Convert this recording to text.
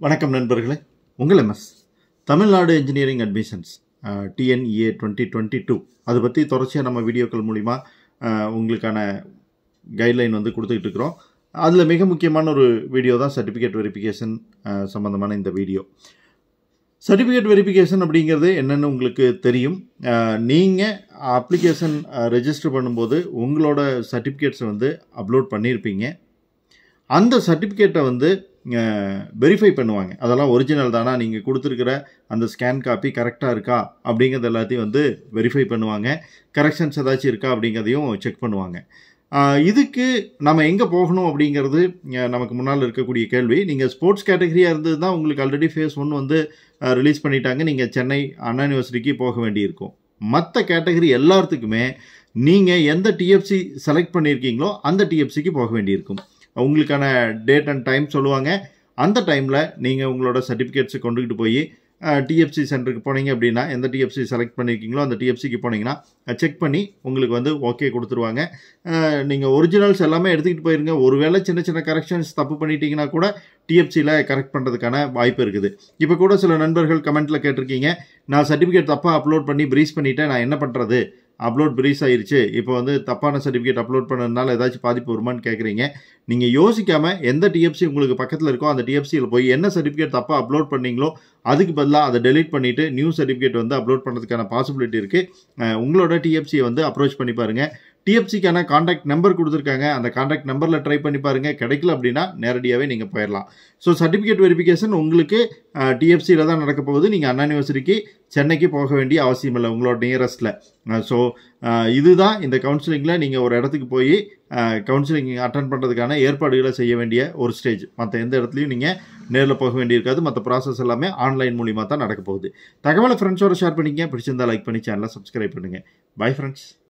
வணக்கம் நண்பர்களே உங்கள் M S Tamil Nadu engineering admissions TNEA twenty twenty two அதை பற்றி தொடர்ச்சியாக நம்ம வீடியோக்கள் மூலிமா அஹ், உங்களுக்கான கைட்லைன் வந்து கொடுத்துக்கிட்டு இருக்கிறோம் அதில் மிக முக்கியமான ஒரு வீடியோ தான் சர்டிஃபிகேட் வெரிஃபிகேஷன் சம்மந்தமான இந்த வீடியோ சர்டிஃபிகேட் வெரிஃபிகேஷன் அப்படிங்கிறது என்னென்னு உங்களுக்கு தெரியும் நீங்கள் அப்ளிகேஷன் ரெஜிஸ்டர் பண்ணும்போது உங்களோட சர்டிஃபிகேட்ஸை வந்து அப்லோட் பண்ணியிருப்பீங்க அந்த சர்டிஃபிகேட்டை வந்து வெரிஃபை பண்ணுவாங்க அதெல்லாம் ஒரிஜினல் தானா நீங்கள் கொடுத்துருக்கிற அந்த ஸ்கேன் காப்பி கரெக்டாக இருக்கா அப்படிங்கிறது எல்லாத்தையும் வந்து வெரிஃபை பண்ணுவாங்க கரெக்ஷன்ஸ் ஏதாச்சும் இருக்கா அப்படிங்கிறதையும் செக் பண்ணுவாங்க ஆஹ் இதுக்கு நம்ம எங்கே போகணும் அப்படிங்கிறது அஹ் நமக்கு முன்னால் இருக்கக்கூடிய கேள்வி நீங்கள் ஸ்போர்ட்ஸ் கேட்டகரியாக இருந்தது தான் உங்களுக்கு ஆல்ரெடி ஃபேஸ் ஒன் வந்து ரிலீஸ் பண்ணிட்டாங்க நீங்கள் சென்னை அண்ணா யூனிவர்சிட்டிக்கு போக வேண்டியிருக்கும் மற்ற கேட்டகரி எல்லாத்துக்குமே நீங்கள் எந்த டிஎஃப்சி செலக்ட் பண்ணியிருக்கீங்களோ அந்த டிஎஃப்சிக்கு போக வேண்டியிருக்கும் உங்களுக்கான டேட் அண்ட் டைம் சொல்லுவாங்க அந்த டைமில் நீங்கள் உங்களோட சர்டிஃபிகேட்ஸை கொண்டுக்கிட்டு போய் டிஎஃப்சி சென்டருக்கு போனீங்க அப்படின்னா எந்த டிஎஃப்சி செலக்ட் பண்ணியிருக்கீங்களோ அந்த டிஎஃப்சிக்கு போனீங்கன்னா செக் பண்ணி உங்களுக்கு வந்து ஓகே கொடுத்துருவாங்க நீங்கள் ஒரிஜினல்ஸ் எல்லாமே எடுத்துக்கிட்டு போயிருங்க ஒருவேளை சின்ன சின்ன கரெக்ஷன்ஸ் தப்பு பண்ணிட்டீங்கன்னா கூட டிஎஃப்சியில் கரெக்ட் பண்ணுறதுக்கான வாய்ப்பு இருக்குது இப்போ கூட சில நண்பர்கள் கமெண்ட்டில் கேட்டிருக்கீங்க நான் சர்டிஃபிகேட் தப்பாக அப்லோட் பண்ணி ப்ரீஸ் பண்ணிட்டேன் நான் என்ன பண்ணுறது அப்லோட் ப்ரீஸ் ஆயிருச்சு இப்போ வந்து தப்பான சர்டிஃபிகேட் அப்லோட் பண்ணதுனால ஏதாச்சும் பாதிப்பு வருமான்னு கேட்குறீங்க நீங்கள் யோசிக்காமல் எந்த டிஎஃப்சி உங்களுக்கு பக்கத்தில் இருக்கோ அந்த டிஎஃப்சியில் போய் என்ன சர்டிஃபிகேட் தப்பாக அப்லோட் பண்ணீங்களோ அதுக்கு பதிலாக அதை டெலீட் பண்ணிவிட்டு நியூ சர்டிஃபிகேட் வந்து அப்லோட் பண்ணுறதுக்கான பாசிபிலிட்டி இருக்குது உங்களோட டிஎஃப்சியை வந்து அப்ரோச் பண்ணி பாருங்கள் டிஎஃப்சிக்கான காண்டாக்ட் நம்பர் கொடுத்துருக்காங்க அந்த காண்டாக்ட் நம்பரில் ட்ரை பண்ணி பாருங்கள் கிடைக்கல அப்படின்னா நேரடியாகவே நீங்கள் போயிடலாம் ஸோ சர்டிஃபிகேட் வெரிஃபிகேஷன் உங்களுக்கு டிஎஃப்சியில் தான் நடக்க போகுது நீங்கள் அண்ணா யூனிவர்சிட்டிக்கு சென்னைக்கு போக வேண்டிய அவசியம் இல்லை உங்களோட நியரஸ்ட்டில் ஸோ இதுதான் இந்த கவுன்சிலிங்கில் நீங்கள் ஒரு இடத்துக்கு போய் கவுன்சிலிங் அட்டன் பண்ணுறதுக்கான ஏற்பாடுகளை செய்ய வேண்டிய ஒரு ஸ்டேஜ் மற்ற எந்த இடத்துலையும் நீங்கள் நேரில் போக வேண்டியிருக்காது மற்ற ப்ராசஸ் எல்லாமே ஆன்லைன் மூலிமா தான் நடக்க போகுது தகவலை ஃப்ரெண்ட்ஸோட ஷேர் பண்ணிக்க பிடிச்சிருந்தா லைக் பண்ணி சேனலை சப்ஸ்கிரைப் பண்ணுங்கள் பை ஃப்ரெண்ட்ஸ்